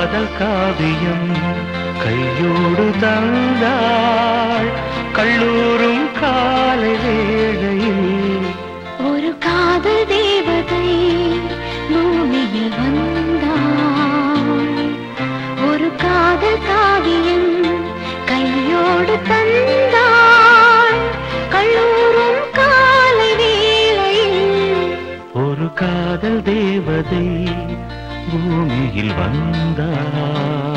காதல் காவியம் கையோடு தந்தாள் கல்லூரும் காலை வேளையில் ஒரு காதல் தேவதை பூமியில் வந்தாள் ஒரு காதல் காவியம் கையோடு தந்தாள் கல்லூரும் காலை வேளையில் ஒரு காதல் தேவதை பூமியில் வந்தாள்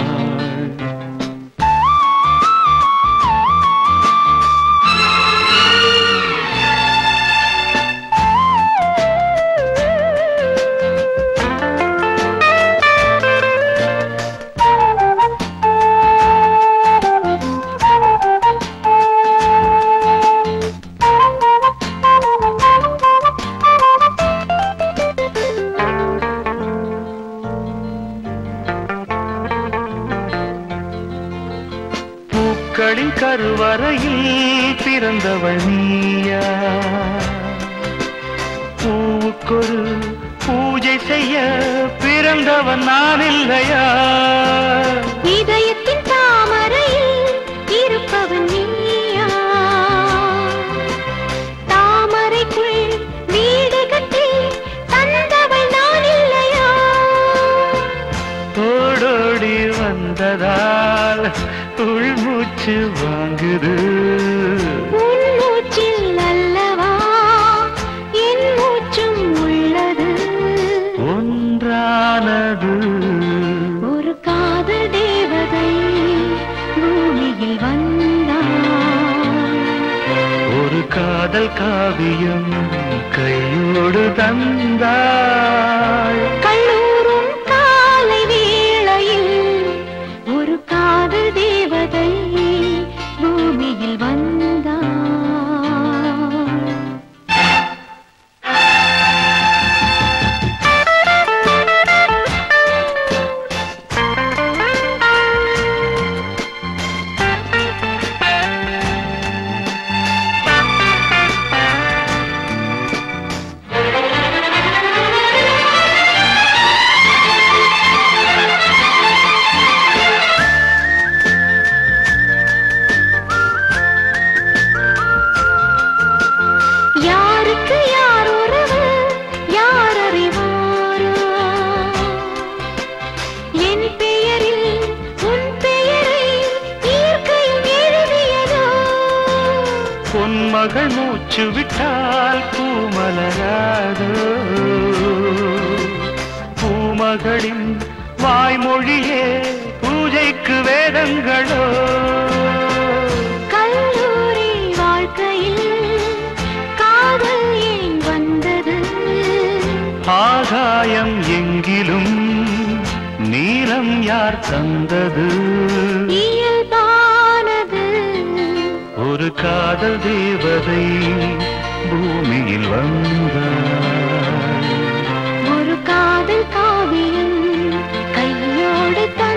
பூக்களின் கருவறையில் பிறந்தவள் நீயா பூவுக்கொரு பூஜை செய்ய பிறந்தவன் நான் இல்லையா இதயத்தின் தாமரையில் இருப்பவன் நீயா தாமரைக்குள் வீடு கட்டி தந்தவள் நான் இல்லையா ஓடோடி வந்ததால் உள்மூச்சு வாங்குது உன் மூச்சில் அல்லவா என் மூச்சும் உள்ளது ஒன்றானது ஒரு காதல் தேவதை பூமியில் வந்தாள் ஒரு காதல் காவியம் கையோடு தந்தாள் கல்லூரும் காலை வேளையில் ஒரு காதல் தேவதை பூமியில் வந்தாள் யாருக்கு யார் உறவு யார் அறிவாரோ என் பெயரில் உன் பெயரை இயற்கையும் எழுதியதோ பொன்மகள் மூச்சு விட்டால் பூமலராதோ பூமகளின் வாய்மொழியே பூஜைக்கு வேதங்களோ கல்லூரி வாழ்க்கையில் காதல் ஏன் வந்தது ஆகாயம் எங்கிலும் நீலம் யார் தந்தது இயல்பானது ஒரு காதல் தேவதை பூமியில் வந்தாள் ஒரு காதல் காவியம் கையோடு தான்